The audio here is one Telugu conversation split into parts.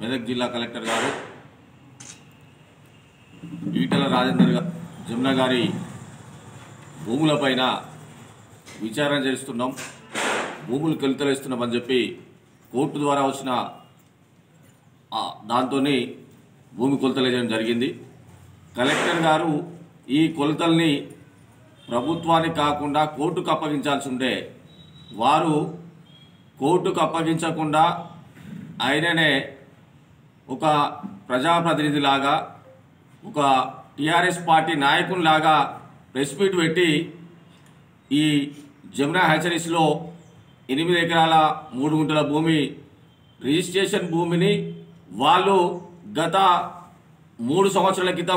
మెదక్ జిల్లా కలెక్టర్ గారు ఈటల రాజేందర్ గా- జమున గారి భూములపైన విచారణ చేస్తున్నాం భూములు కొలతలేస్తున్నామని చెప్పి కోర్టు ద్వారా వచ్చిన దాంతో భూమి కొలతలు వేయడం జరిగింది కలెక్టర్ గారు ఈ కొలతల్ని ప్రభుత్వానికి కాకుండా కోర్టుకు అప్పగించాల్సి ఉండే వారు కోర్టుకు అప్పగించకుండా ఆయననే ఒక ప్రజాప్రతినిధిలాగా ఒక టీఆర్ఎస్ పార్టీ నాయకునిలాగా ప్రెస్ మీట్ పెట్టి ఈ జమునా హ్యాచరీస్లో ఎనిమిది ఎకరాల మూడు గుంటల భూమి రిజిస్ట్రేషన్ భూమిని వాళ్ళు గత మూడు సంవత్సరాల క్రితం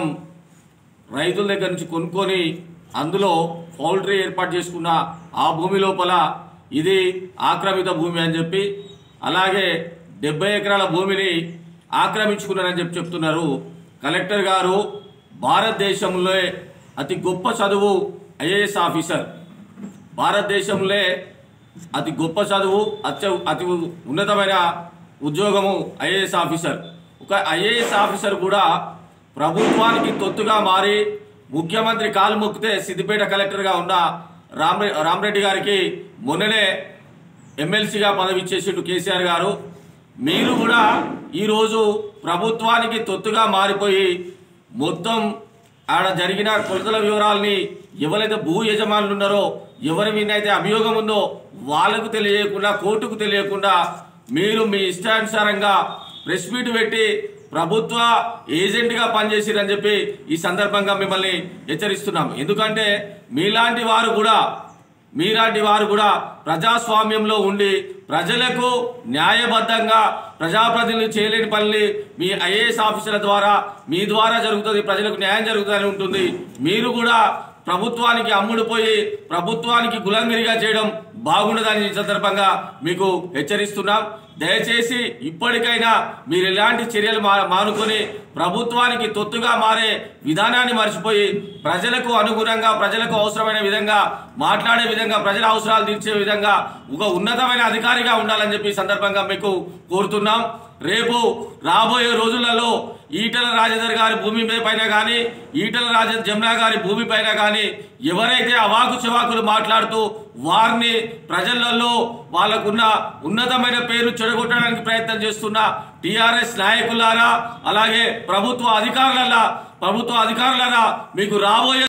రైతుల దగ్గర నుంచి కొనుక్కొని అందులో పౌల్ట్రీ ఏర్పాటు చేసుకున్న ఆ భూమి లోపల ఇది ఆక్రమిత భూమి అని చెప్పి అలాగే డెబ్బై ఎకరాల భూమిని ఆక్రమించుకున్నారని చెప్పి చెప్తున్నారు కలెక్టర్ గారు భారతదేశంలో అతి గొప్ప చదువు ఐఏఎస్ ఆఫీసర్ భారతదేశంలో అతి గొప్ప చదువు అత్య అతి ఉన్నతమైన ఉద్యోగము ఐఏఎస్ ఆఫీసర్ ఒక ఐఏఎస్ ఆఫీసర్ కూడా ప్రభుత్వానికి తొత్తుగా మారి ముఖ్యమంత్రి కాలు మొక్కితే సిద్దిపేట కలెక్టర్గా ఉన్న రామ్రె రామరెడ్డి గారికి మొన్ననే ఎమ్మెల్సీగా పదవి ఇచ్చేసిండు కేసీఆర్ గారు మీరు కూడా ఈరోజు ప్రభుత్వానికి తొత్తుగా మారిపోయి మొత్తం ఆడ జరిగిన కొలతల వివరాల్ని ఎవరైతే భూ యజమానులు ఉన్నారో ఎవరి మీద అయితే అభియోగం ఉందో వాళ్ళకు తెలియకుండా కోర్టుకు తెలియకుండా మీరు మీ ఇష్టానుసారంగా ప్రెస్ మీట్ పెట్టి ప్రభుత్వ ఏజెంట్గా పనిచేసిరని చెప్పి ఈ సందర్భంగా మిమ్మల్ని హెచ్చరిస్తున్నాం ఎందుకంటే మీలాంటి వారు కూడా మీలాంటి వారు కూడా ప్రజాస్వామ్యంలో ఉండి ప్రజలకు న్యాయబద్ధంగా ప్రజాప్రతినిధులు చేయలేని పనులు మీ ఐఏఎస్ ఆఫీసర్ల ద్వారా మీ ద్వారా జరుగుతుంది ప్రజలకు న్యాయం జరుగుతుందని ఉంటుంది మీరు కూడా ప్రభుత్వానికి అమ్ముడుపోయి ప్రభుత్వానికి గులంగిరిగా చేయడం బాగుండదని ఈ సందర్భంగా మీకు హెచ్చరిస్తున్నాం దయచేసి ఇప్పటికైనా మీరు ఎలాంటి చర్యలు మా మానుకొని ప్రభుత్వానికి తొత్తుగా మారే విధానాన్ని మర్చిపోయి ప్రజలకు అనుగుణంగా ప్రజలకు అవసరమైన విధంగా మాట్లాడే విధంగా ప్రజల అవసరాలు తీర్చే విధంగా ఒక ఉన్నతమైన అధికారిగా ఉండాలని చెప్పి ఈ సందర్భంగా మీకు కోరుతున్నాం రేపు రాబోయే రోజులలో ఈటల రాజేందర్ గారి భూమి మీద పైన కానీ ఈటల రాజ జమునా గారి భూమి పైన కానీ ఎవరైతే అవాకు చివాకులు మాట్లాడుతూ వారిని ప్రజలలో వాళ్ళకున్న ఉన్నతమైన పేరు చెడగొట్టడానికి ప్రయత్నం చేస్తున్న టిఆర్ఎస్ నాయకులారా అలాగే ప్రభుత్వ అధికారులరా ప్రభుత్వ అధికారులరా మీకు రాబోయే